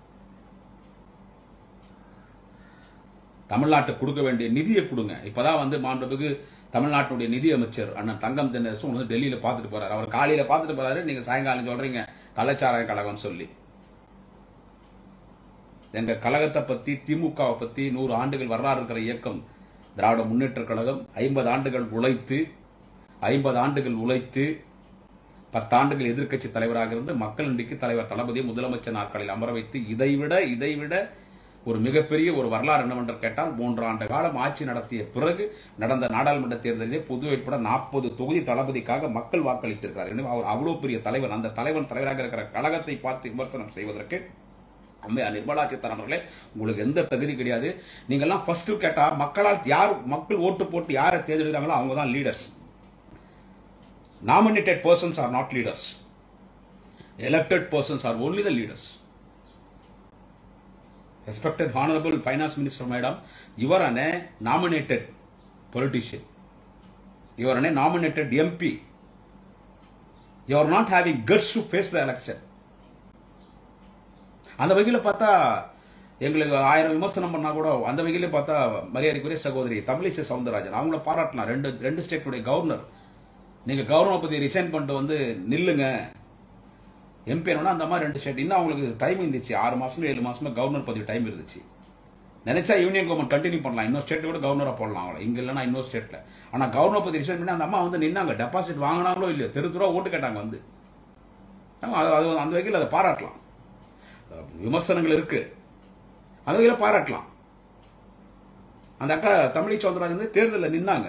தமிழ்நாட்டுக்கு கொடுக்க வேண்டிய நிதியை கொடுங்க இப்பதான் வந்து மாண்புமிகு தமிழ்நாட்டுடைய நிதி அமைச்சர் அண்ணன் தங்கம் தென்னரசும் வந்து டெல்லியில பார்த்துட்டு போறாரு அவர் காலையில பார்த்துட்டு போறாரு நீங்க சாயங்காலம் சொல்றீங்க கள்ளச்சாராய கழகம் சொல்லி எங்க கழகத்தை பத்தி திமுகவை பத்தி நூறு ஆண்டுகள் வரலாறு இருக்கிற இயக்கம் திராவிட முன்னேற்ற கழகம் ஐம்பது ஆண்டுகள் உழைத்து ஐம்பது ஆண்டுகள் உழைத்து பத்தாண்டுகள் எதிர்க்கட்சி தலைவராக இருந்து மக்கள் இன்றைக்கு தலைவர் தளபதியை முதலமைச்சர் நாட்களில் அமர வைத்து இதைவிட இதைவிட ஒரு மிகப்பெரிய ஒரு வரலாறு என்னவென்று கேட்டால் மூன்று ஆண்டு காலம் ஆட்சி நடத்திய பிறகு நடந்த நாடாளுமன்ற தேர்தலிலே பொது வேட்பட நாற்பது தொகுதி தளபதிக்காக மக்கள் வாக்களித்திருக்கிறார் எனவே அவர் அவ்வளவு பெரிய தலைவர் அந்த தலைவன் தலைவராக இருக்கிற கழகத்தை பார்த்து விமர்சனம் செய்வதற்கு அம்மையா நிர்மலா சீதாராமன் அவர்களே உங்களுக்கு எந்த தகுதி கிடையாது நீங்கெல்லாம் ஃபர்ஸ்ட் கேட்டா மக்களால் யார் மக்கள் ஓட்டு போட்டு யாரை தேர்ந்தெடுக்கிறாங்களோ அவங்க தான் leaders nominated persons are not leaders elected persons are only the leaders respected honorable finance minister madam you are an a nominated politician you are an a nominated mp you are not having guts to face the election அந்த வகையில பார்த்தா எங்களுக்கு ஆயிரம் விமர்சனம் பண்ணா கூட அந்த வகையில பார்த்தா மரியாதைக்குரிய சகோதரி தமிழிசை சவுந்தரராஜன் அவங்கள பாராட்டலாம் ரெண்டு ரெண்டு ஸ்டேட்டுடைய கவர்னர் நீங்க கவர்னர் பத்தி ரிசைன் பண்ணிட்டு வந்து நில்லுங்க எம்பி அந்த மாதிரி ரெண்டு ஸ்டேட் இன்னும் அவங்களுக்கு டைம் இருந்துச்சு ஆறு மாசம் ஏழு மாசமா கவர்னர் பதவி டைம் இருந்துச்சு நினைச்சா யூனியன் கவர்மெண்ட் கண்டினியூ பண்ணலாம் இன்னொரு ஸ்டேட் கூட கவர்னரா போடலாம் அவங்கள இங்க இல்லைன்னா இன்னொரு ஸ்டேட்ல ஆனா கவர்னர் பத்தி ரிசைன் பண்ணி அந்த அம்மா வந்து நின்னாங்க டெபாசிட் வாங்கினாங்களோ இல்லையோ தெரு தெருவா ஓட்டு கேட்டாங்க வந்து ஆமா, அது அது அந்த வகையில் அதை பாராட்டலாம் விமர்சனங்கள் இருக்கு அந்த வகையில் பாராட்டலாம் அந்த அக்கா தமிழை சௌந்தரராஜன் வந்து தேர்தலில் நின்னாங்க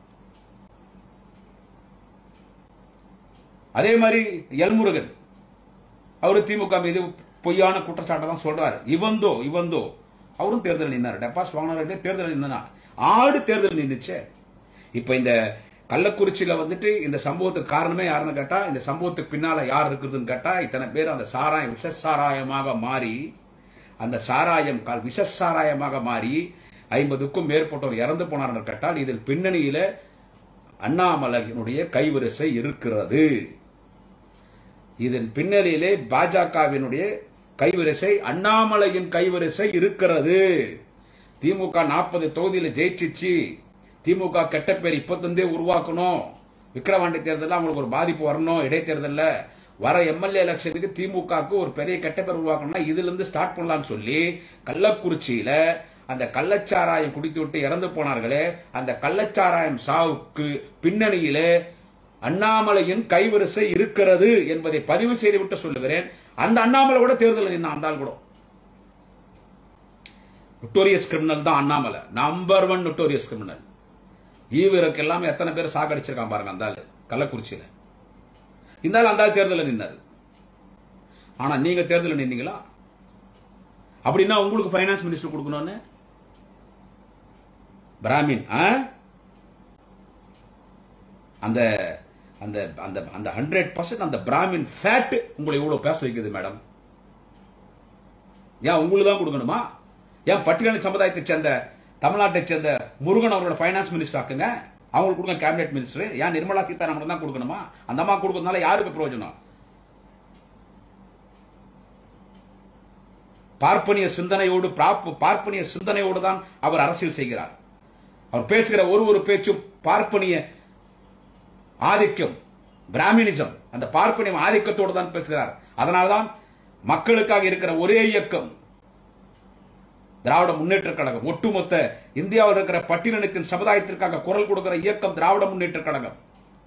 அதே மாதிரி எல்முருகன் அவரு திமுக மீது பொய்யான குற்றச்சாட்டை தான் சொல்றாரு இவந்தோ இவந்தோ அவரும் தேர்தல் நின்னாரு டெபாசிட் வாங்கினாரு தேர்தல் நின்னார் ஆடு தேர்தல் நின்றுச்சே இப்ப இந்த கள்ளக்குறிச்சியில வந்துட்டு இந்த சம்பவத்துக்கு காரணமே யாருன்னு கேட்டா இந்த சம்பவத்துக்கு பின்னால யார் இருக்குதுன்னு கேட்டா இத்தனை பேர் அந்த சாராயம் விஷ சாராயமாக மாறி அந்த சாராயம் கால் விஷ சாராயமாக மாறி ஐம்பதுக்கும் மேற்பட்டோர் இறந்து போனார்கள் கேட்டால் இதில் பின்னணியில அண்ணாமலையினுடைய கைவரிசை இருக்கிறது இதன் பின்னணியிலே பாஜகவினுடைய கைவரிசை அண்ணாமலையின் கைவரிசை இருக்கிறது திமுக நாற்பது தொகுதியில ஜெயிச்சிச்சு திமுக கெட்ட பேர் இப்பத்திருந்தே உருவாக்கணும் விக்கிரவாண்டி தேர்தலில் அவங்களுக்கு ஒரு பாதிப்பு வரணும் இடைத்தேர்தலில் வர எம்எல்ஏ எலெக்ஷனுக்கு திமுகவுக்கு ஒரு பெரிய கெட்ட பேர் உருவாக்கணும்னா இதுல இருந்து ஸ்டார்ட் பண்ணலாம்னு சொல்லி கள்ளக்குறிச்சியில அந்த கள்ளச்சாராயம் குடித்து விட்டு இறந்து போனார்களே அந்த கள்ளச்சாராயம் சாவுக்கு பின்னணியிலே அண்ணாமலையின் கைவரிசை இருக்கிறது என்பதை பதிவு செய்துவிட்டு சொல்லுகிறேன் அந்த அண்ணாமலை கூட தேர்தலில் நின்ன அந்த ஆள் கூட நொட்டோரியஸ் கிரிமினல் தான் Annamalai number one notorious criminal ஈவருக்கு எல்லாமே எத்தனை பேர் சாகடிச்சிருக்கான் பாருங்க அந்த ஆளு கள்ளக்குறிச்சியில இந்த ஆள் அந்த ஆள் தேர்தலில் நின்னாரு ஆனா நீங்க தேர்தலில் நின்னீங்களா அப்படின்னா உங்களுக்கு ஃபைனான்ஸ் மினிஸ்டர் கொடுக்கணும்னு பிராமின் ஆ? அந்த அந்த அந்த அந்த ஹண்ட்ரட் பர்சன்ட் அந்த பிராமின் ஃபேட் உங்களை இவ்வளவு பேச வைக்குது மேடம் ஏன் உங்களுக்கு தான் கொடுக்கணுமா ஏன் பட்டியலின சமுதாயத்தை சேர்ந்த தமிழ்நாட்டை சேர்ந்த முருகன் அவரோட ஃபைனான்ஸ் மினிஸ்டர் ஆக்குங்க அவங்களுக்கு கொடுங்க கேபினெட் மினிஸ்டர் ஏன் நிர்மலா சீதாராமன் தான் கொடுக்கணுமா அந்த அம்மா கொடுக்கறதுனால யாருக்கு பிரயோஜனம் பார்ப்பனிய சிந்தனையோடு பிராப்- பார்ப்பனிய சிந்தனையோடு தான் அவர் அரசியல் செய்கிறார் அவர் பேசுகிற ஒரு ஒரு பேச்சும் பார்ப்பனிய ஆதிக்கம் பிராமினிசம் அந்த பார்ப்பனியம் ஆதிக்கத்தோடு தான் பேசுகிறார் அதனால்தான் மக்களுக்காக இருக்கிற ஒரே இயக்கம் திராவிட முன்னேற்ற கழகம் ஒட்டுமொத்த இந்தியாவில் இருக்கிற பட்டியலினத்தின் சமுதாயத்திற்காக குரல் கொடுக்கிற இயக்கம் திராவிட முன்னேற்ற கழகம்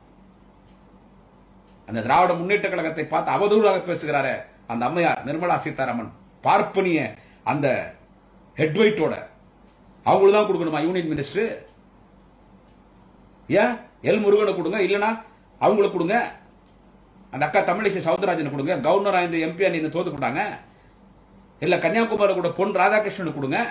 அந்த திராவிட முன்னேற்ற கழகத்தை பார்த்து அவதூறாக பேசுகிறாரே அந்த அம்மையார் நிர்மலா சீதாராமன் பார்ப்பனிய அந்த ஹெட்வைட்டோட அவங்களுக்கு தான் கொடுக்கணுமா யூனியன் மினிஸ்டர் ஏன் எல் முருகனை கொடுங்க இல்லனா அவங்களுக்கு கொடுங்க அந்த அக்கா தமிழிசை சவுந்தரராஜனை கொடுங்க கவர்னரா இந்த எம்பி நீங்க தோத்து போட்டாங்க இல்ல கன்னியாகுமரி கூட பொன் ராதாகிருஷ்ணனுக்கு கொடுங்க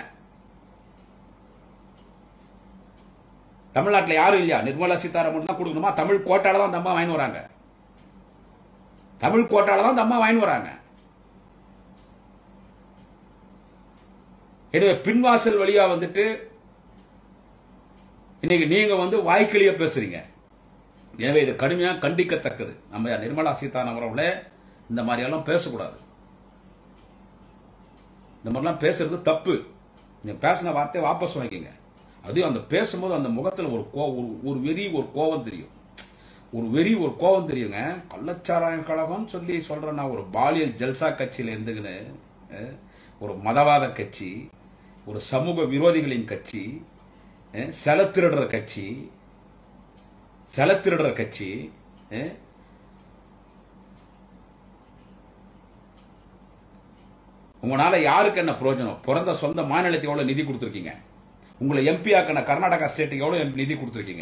தமிழ்நாட்டில் யாரும் இல்லையா நிர்மலா சீதாராமன் தான் கொடுக்கணுமா தமிழ் கோட்டால தான் அந்த அம்மா வாங்கி வராங்க தமிழ் கோட்டால தான் அந்த அம்மா வாங்கி வராங்க எனவே பின்வாசல் வழியா வந்துட்டு இன்னைக்கு நீங்க வந்து வாய்க்கிளிய பேசுறீங்க எனவே இது கடுமையா கண்டிக்கத்தக்கது நம்ம நிர்மலா சீதாராமன் அவர்களே இந்த மாதிரி எல்லாம் பேசக்கூடாது இந்த மாதிரிலாம் பேசுறது தப்பு நீங்க பேசின வார்த்தையை வாபஸ் வாங்கிக்கங்க அதுவும் அந்த பேசும்போது அந்த முகத்துல ஒரு கோ ஒரு ஒரு வெறி ஒரு கோபம் தெரியும் ஒரு வெறி ஒரு கோபம் தெரியுங்க கள்ளச்சாராயம் கழகம் சொல்லி சொல்ற நான் ஒரு பாலியல் ஜல்சா கட்சியில இருந்துக்கின்னு அஹ், ஒரு மதவாத கட்சி ஒரு சமூக விரோதிகளின் கட்சி அஹ், செல திருடுற கட்சி செல திருடுற கட்சி அஹ், உங்களால யாருக்கு என்ன பிரயோஜனம் பிறந்த சொந்த மாநிலத்துக்கு எவ்வளவு நிதி கொடுத்துருக்கீங்க உங்களை எம்பி ஆக்கின கர்நாடகா ஸ்டேட்டுக்கு எவ்வளவு நிதி கொடுத்துருக்கீங்க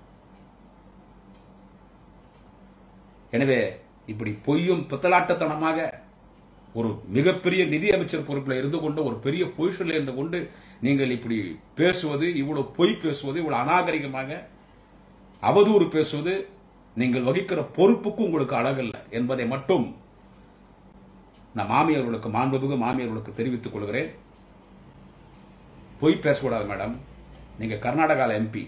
எனவே இப்படி பொய்யும் பித்தலாட்டத்தனமாக ஒரு மிகப்பெரிய நிதி அமைச்சர் பொறுப்பில் இருந்து கொண்டு ஒரு பெரிய பொசிஷன்ல இருந்து கொண்டு நீங்கள் இப்படி பேசுவது இவ்வளவு பொய் பேசுவது இவ்வளவு அநாகரிகமாக அவதூறு பேசுவது நீங்கள் வகிக்கிற பொறுப்புக்கு உங்களுக்கு அழகல்ல என்பதை மட்டும் நான் மாமியார்களுக்கு மாண்புமிகு மாமியார்களுக்கு தெரிவித்துக் கொள்கிறேன் பொய் பேசக்கூடாது மேடம் நீங்க கர்நாடகால எம்பி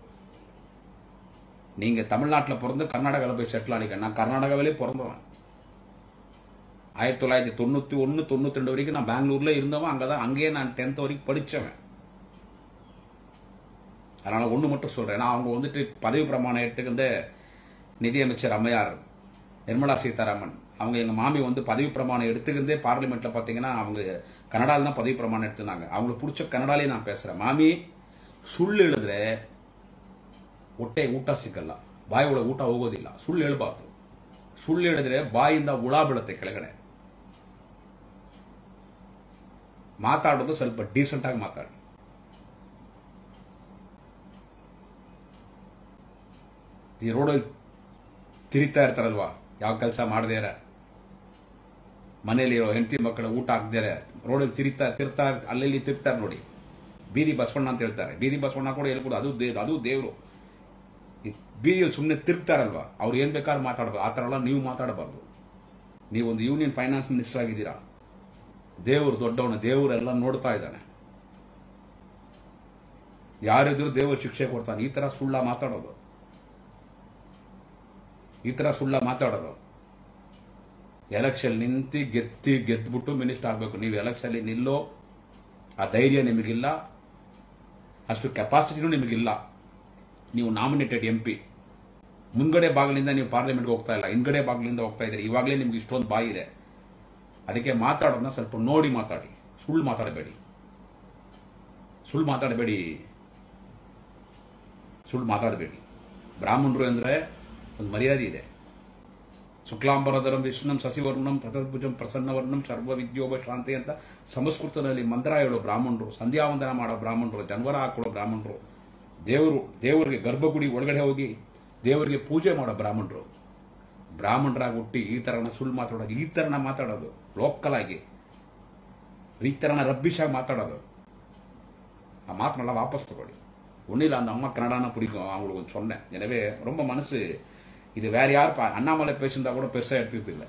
நீங்க தமிழ்நாட்டில் பிறந்து கர்நாடகாவில் போய் செட்டில் ஆனிக்க நான் கர்நாடகாவிலே பிறந்தவன் ஆயிரத்தி தொள்ளாயிரத்தி தொண்ணூத்தி ஒன்னு தொண்ணூத்தி ரெண்டு வரைக்கும் நான் பெங்களூர்ல இருந்தவன் அங்கதான் அங்கேயே நான் டென்த் வரைக்கும் படிச்சவன் அதனால ஒண்ணு மட்டும் சொல்றேன் நான் அவங்க வந்துட்டு பதவி பிரமாணம் எடுத்துக்கிந்த நிதியமைச்சர் அம்மையார் நிர்மலா சீதாராமன் அவங்க எங்க மாமி வந்து பதவி பிரமாணம் எடுத்துக்கிந்தே பார்லிமெண்ட்ல பாத்தீங்கன்னா அவங்க கனடால தான் பதவி பிரமாணம் எடுத்துனாங்க அவங்களுக்கு பிடிச்ச கனடாலே நான் பேசுறேன் மாமி ಸುಳ್ಳು ಹೇಳಿದ್ರೆ ಹೊಟ್ಟೆ ಊಟ ಸಿಕ್ಕಲ್ಲ ಬಾಯಿ ಒಳಗೆ ಊಟ ಹೋಗೋದಿಲ್ಲ ಸುಳ್ಳು ಹೇಳ್ಬಾರ್ದು ಸುಳ್ಳು ಹೇಳಿದ್ರೆ ಬಾಯಿಂದ ಹುಳ ಬೀಳುತ್ತೆ ಕೆಳಗಡೆ ಮಾತಾಡೋದು ಸ್ವಲ್ಪ ಡೀಸೆಂಟ್ ಆಗಿ ಮಾತಾಡಿ ಈ ರೋಡಲ್ಲಿ ತಿರುಗ್ತಾ ಇರ್ತಾರಲ್ವಾ ಯಾವ ಕೆಲಸ ಮಾಡದೇರ ಮನೇಲಿರೋ ಹೆಂಡತಿ ಮಕ್ಕಳು ಊಟ ಹಾಕ್ದೇರೆ ರೋಡಲ್ಲಿ ತಿರುಗ್ತಾ ತಿರ್ತಾ ಅಲ್ಲಲ್ಲಿ ತಿರ್ತಾರೆ ನೋಡಿ ಬೀದಿ ಬಸವಣ್ಣ ಅಂತ ಹೇಳ್ತಾರೆ ಬೀದಿ ಬಸವಣ್ಣ ಕೂಡ ಹೇಳ್ಕೊಡು ಅದು ದೇ ಅದು ದೇವರು ಈ ಬೀದಿಯಲ್ಲಿ ಸುಮ್ಮನೆ ತಿರುಗ್ತಾರಲ್ವಾ ಅವ್ರು ಏನ್ ಬೇಕಾದ್ರೂ ಮಾತಾಡಬಾರ್ದು ಆ ಥರ ಎಲ್ಲ ನೀವು ಮಾತಾಡಬಾರ್ದು ನೀವು ಒಂದು ಯೂನಿಯನ್ ಫೈನಾನ್ಸ್ ಮಿನಿಸ್ಟರ್ ಆಗಿದ್ದೀರಾ ದೇವರು ದೊಡ್ಡವನು ದೇವರೆಲ್ಲ ನೋಡ್ತಾ ಇದ್ದಾನೆ ಯಾರಿದ್ರು ದೇವರು ಶಿಕ್ಷೆ ಕೊಡ್ತಾನೆ ಈ ತರ ಸುಳ್ಳ ಮಾತಾಡೋದು ಈ ತರ ಸುಳ್ಳ ಮಾತಾಡೋದು ಎಲೆಕ್ಷನ್ ನಿಂತು ಗೆತ್ತಿ ಗೆದ್ಬಿಟ್ಟು ಮಿನಿಸ್ಟರ್ ಆಗಬೇಕು ನೀವು ಎಲೆಕ್ಷನ್ ನಿಲ್ಲೋ ಆ ಧೈರ್ಯ ನಿಮಗಿಲ್ಲ ಅಷ್ಟು ಕೆಪಾಸಿಟಿನೂ ನಿಮಗಿಲ್ಲ ನೀವು ನಾಮಿನೇಟೆಡ್ ಎಂ ಪಿ ಮುಂದ್ಗಡೆ ಬಾಗಿಲಿಂದ ನೀವು ಪಾರ್ಲಿಮೆಂಟ್ಗೆ ಹೋಗ್ತಾ ಇಲ್ಲ ಹಿಂದ್ಗಡೆ ಬಾಗಿಲಿಂದ ಹೋಗ್ತಾ ಇದ್ದೀರಿ ಇವಾಗಲೇ ನಿಮ್ಗೆ ಇಷ್ಟೊಂದು ಬಾಯಿ ಇದೆ ಅದಕ್ಕೆ ಮಾತಾಡೋದನ್ನ ಸ್ವಲ್ಪ ನೋಡಿ ಮಾತಾಡಿ ಸುಳ್ಳು ಮಾತಾಡಬೇಡಿ ಸುಳ್ಳು ಮಾತಾಡಬೇಡಿ ಸುಳ್ಳು ಮಾತಾಡಬೇಡಿ ಬ್ರಾಹ್ಮಣರು ಅಂದ್ರೆ ಒಂದು ಮರ್ಯಾದೆ ಇದೆ ಶುಕ್ಲಾಂಬರಧರಂ ವಿಷ್ಣುಂ ಸಸಿವರ್ಣಂ ಪ್ರತದ್ಭುಜಂ ಪ್ರಸನ್ನವರ್ಣಂ ಸರ್ವ ವಿದ್ಯೋಪ ಶಾಂತಿ ಅಂತ ಸಂಸ್ಕೃತದಲ್ಲಿ ಮಂತ್ರ ಹೇಳೋ ಬ್ರಾಹ್ಮಣರು ಸಂಧ್ಯಾವಂದನ ಮಾಡೋ ಬ್ರಾಹ್ಮಣರು ಜನವರ ಹಾಕೊಳ್ಳೋ ಬ್ರಾಹ್ಮಣರು ದೇವರು ದೇವರಿಗೆ ಗರ್ಭಗುಡಿ ಒಳಗಡೆ ಹೋಗಿ ದೇವರಿಗೆ ಪೂಜೆ ಮಾಡೋ ಬ್ರಾಹ್ಮಣರು ಬ್ರಾಹ್ಮಣರಾಗಿ ಹುಟ್ಟಿ ಈ ತರನ ಸುಳ್ಳು ಮಾತಾಡೋದು ಈ ತರನ ಮಾತಾಡೋದು ಲೋಕಲ್ ಆಗಿ ಈ ತರನ ರಬ್ಬಿಶಾಗಿ ಮಾತಾಡೋದು ಆ ಮಾತನ್ನೆಲ್ಲ வாபஸ் தಗೊಳ್ಳಿ ஒன்றும் அந்த அம்மா கன்னடானா பிடிக்கும் அவங்களுக்கு கொஞ்சம் சொன்னேன் எனவே ரொம்ப மனசு இது வேற யார் பா- அண்ணாமலை பேசியிருந்தா கூட பெருசா எடுத்துக்கிறது இல்லை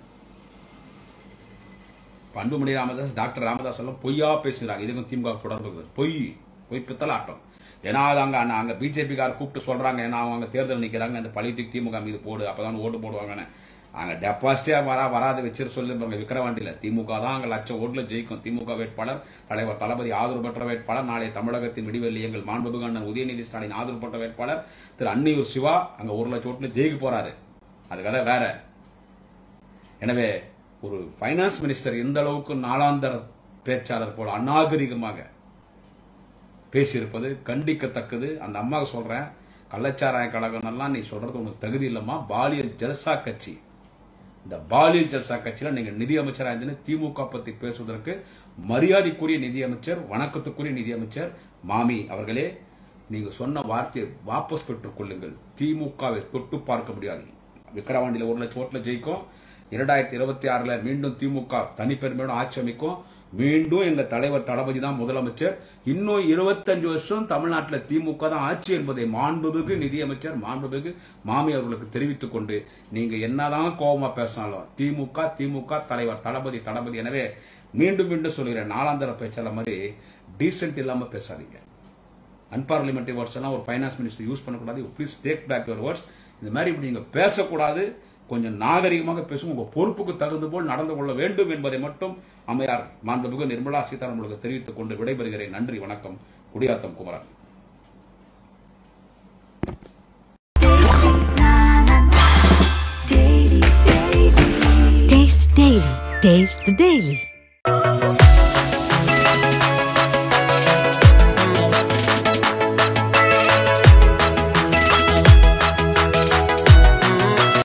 இப்ப அன்புமணி ராமதாஸ் டாக்டர் ராமதாஸ் எல்லாம் பொய்யா பேசுறாங்க இதுக்கும் திமுக தொடர்பு இருக்குது. பொய் பொய் பித்தலாட்டம் ஏன்னா அது அங்க அண்ணா- அங்க பிஜேபிக்கார கூப்பிட்டு சொல்றாங்க ஏன்னா அவங்க அங்க தேர்தல் நிக்கிறாங்க அந்த பழையத்துக்கு திமுக மீது போடு அப்பதான் ஓட்டு போடுவாங்கன்னு அங்க டெபாசிட்டே வரா வராது வச்சிரு சொல்லி பாருங்க விக்கிரவாண்டியில திமுக தான் அங்க லட்சம் ஓட்டுல ஜெயிக்கும் திமுக வேட்பாளர் தலைவர் தளபதி ஆதரவு பெற்ற வேட்பாளர் நாளை தமிழகத்தின் விடிவெள்ளி எங்கள் மாண்புமிகு அண்ணன் உதயநிதி ஸ்டாலின் ஆதரவு பெற்ற வேட்பாளர் திரு அன்னியூர் சிவா அங்க ஒரு லட்சம் ஓட்டுல ஜெயிக்க போறாரு அது கதை வேற எனவே ஒரு ஃபைனான்ஸ் மினிஸ்டர் எந்த அளவுக்கு நாளாந்தர பேச்சாளர் போல அநாகரிகமாக பேசியிருப்பது கண்டிக்கத்தக்கது அந்த அம்மாவுக்கு சொல்றேன் கள்ளச்சாராய கழகம் எல்லாம் நீ சொல்றது உனக்கு தகுதி இல்லம்மா பாலியல் ஜல்சா கட்சி இந்த பாலியல் ஜல்சா கட்சியில நீங்க நிதி அமைச்சரா இருந்தீங்க திமுக பத்தி பேசுவதற்கு மரியாதைக்குரிய நிதியமைச்சர் வணக்கத்துக்குரிய நிதியமைச்சர் மாமி அவர்களே நீங்க சொன்ன வார்த்தையை வாபஸ் பெற்றுக் கொள்ளுங்கள் திமுகவை தொட்டு பார்க்க முடியாது விக்கிரவாண்டியில ஒரு லட்சம் ஓட்டுல ஜெயிக்கும் இரண்டாயிரத்தி இருபத்தி ஆறுல மீண்டும் திமுக தனிப்பெருமையோட ஆட்சி அமைக்கும் மீண்டும் எங்க தலைவர் தளபதி தான் முதலமைச்சர் இன்னும் இருபத்தஞ்சு வருஷம் தமிழ்நாட்டில் திமுக தான் ஆட்சி என்பதை மாண்புமிகு நிதியமைச்சர் மாண்புமிகு மாமி அவர்களுக்கு தெரிவித்துக் கொண்டு நீங்க என்னதான் கோபமா பேசினாலும் திமுக திமுக தலைவர் தளபதி தளபதி எனவே மீண்டும் மீண்டும் சொல்கிறேன் நாலாந்தர பேச்சாள மாதிரி டீசென்ட் இல்லாம பேசாதீங்க அன்பார்லிமெண்ட்ரி வேர்ட்ஸ் எல்லாம் ஒரு ஃபைனான்ஸ் மினிஸ்டர் யூஸ் பண்ணக்கூடாது please take back your words இந்த மாதிரி இப்படி நீங்க பேசக்கூடாது கொஞ்சம் நாகரிகமாக பேசும் உங்க பொறுப்புக்கு தகுந்த போல் நடந்து கொள்ள வேண்டும் என்பதை மட்டும் அம்மையார் மாண்புமிகு நிர்மலா சீதாராமன் உங்களுக்கு தெரிவித்துக் கொண்டு விடைபெறுகிறேன் நன்றி வணக்கம் Gudiyatham Kumaran
Taste Daily. Taste the Daily.